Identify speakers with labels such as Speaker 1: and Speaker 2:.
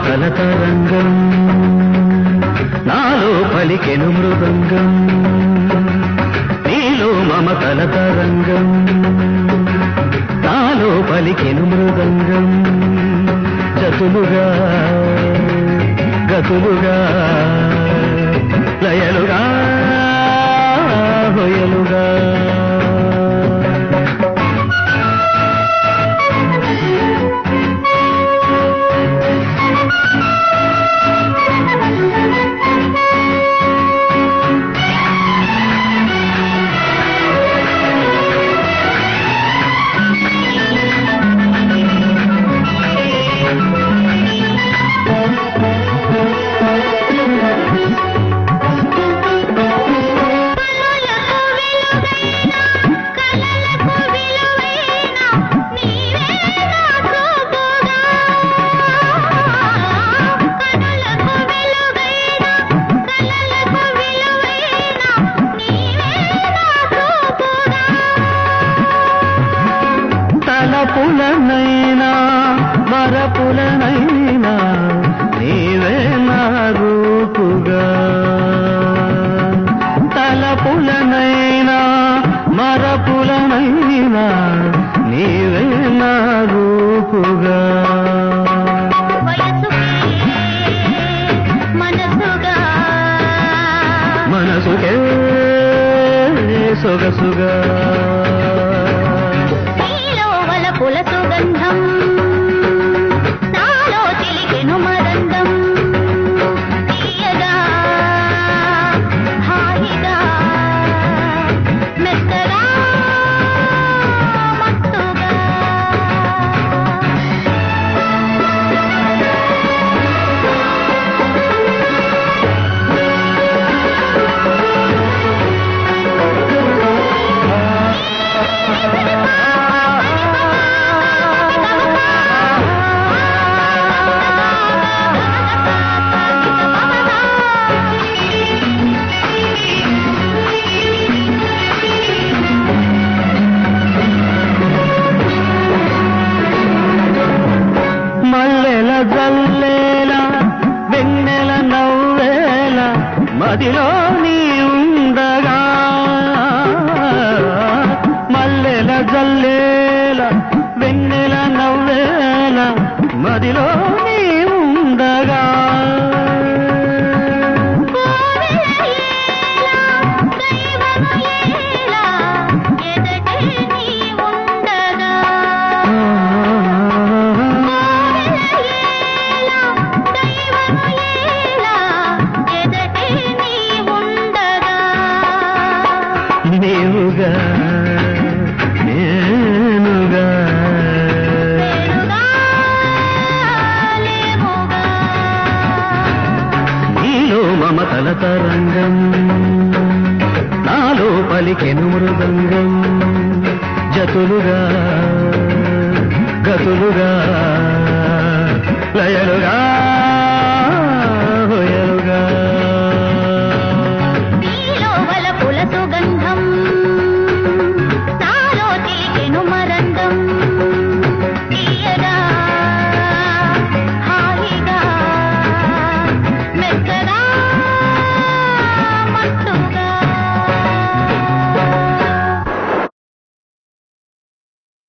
Speaker 1: మమతల తరంగం నాలో పలికెను మృదంగం నీలో మమతల తరంగం నాలో పలికెను మృదంగం జతులుగా గతులుగా లయలుగా హొయలుగా తలపులనైనా వరపులనైనా నీవే నా రూపుగా తలపులనైనా మరపులనైనా నీవే నా రూపుగా మనసుకే సొగసుగా
Speaker 2: పుల సుగంధం నాలో చిలికెను మరందం తీయగా హాయిగా మెత్తగా మత్తుగా
Speaker 1: మల్లెల జల్లేల వెన్నెల నవ్వేల మదిలో నీ ఉండగా మల్లెల జల్లేల వెన్నెల నవ్వేల మదిలో నీ ఉండగా నీవుగా నేనుగా నీలో మమతల తరంగం నాలో పలికెను మృదంగం జతులుగా గతులుగా లయలుగా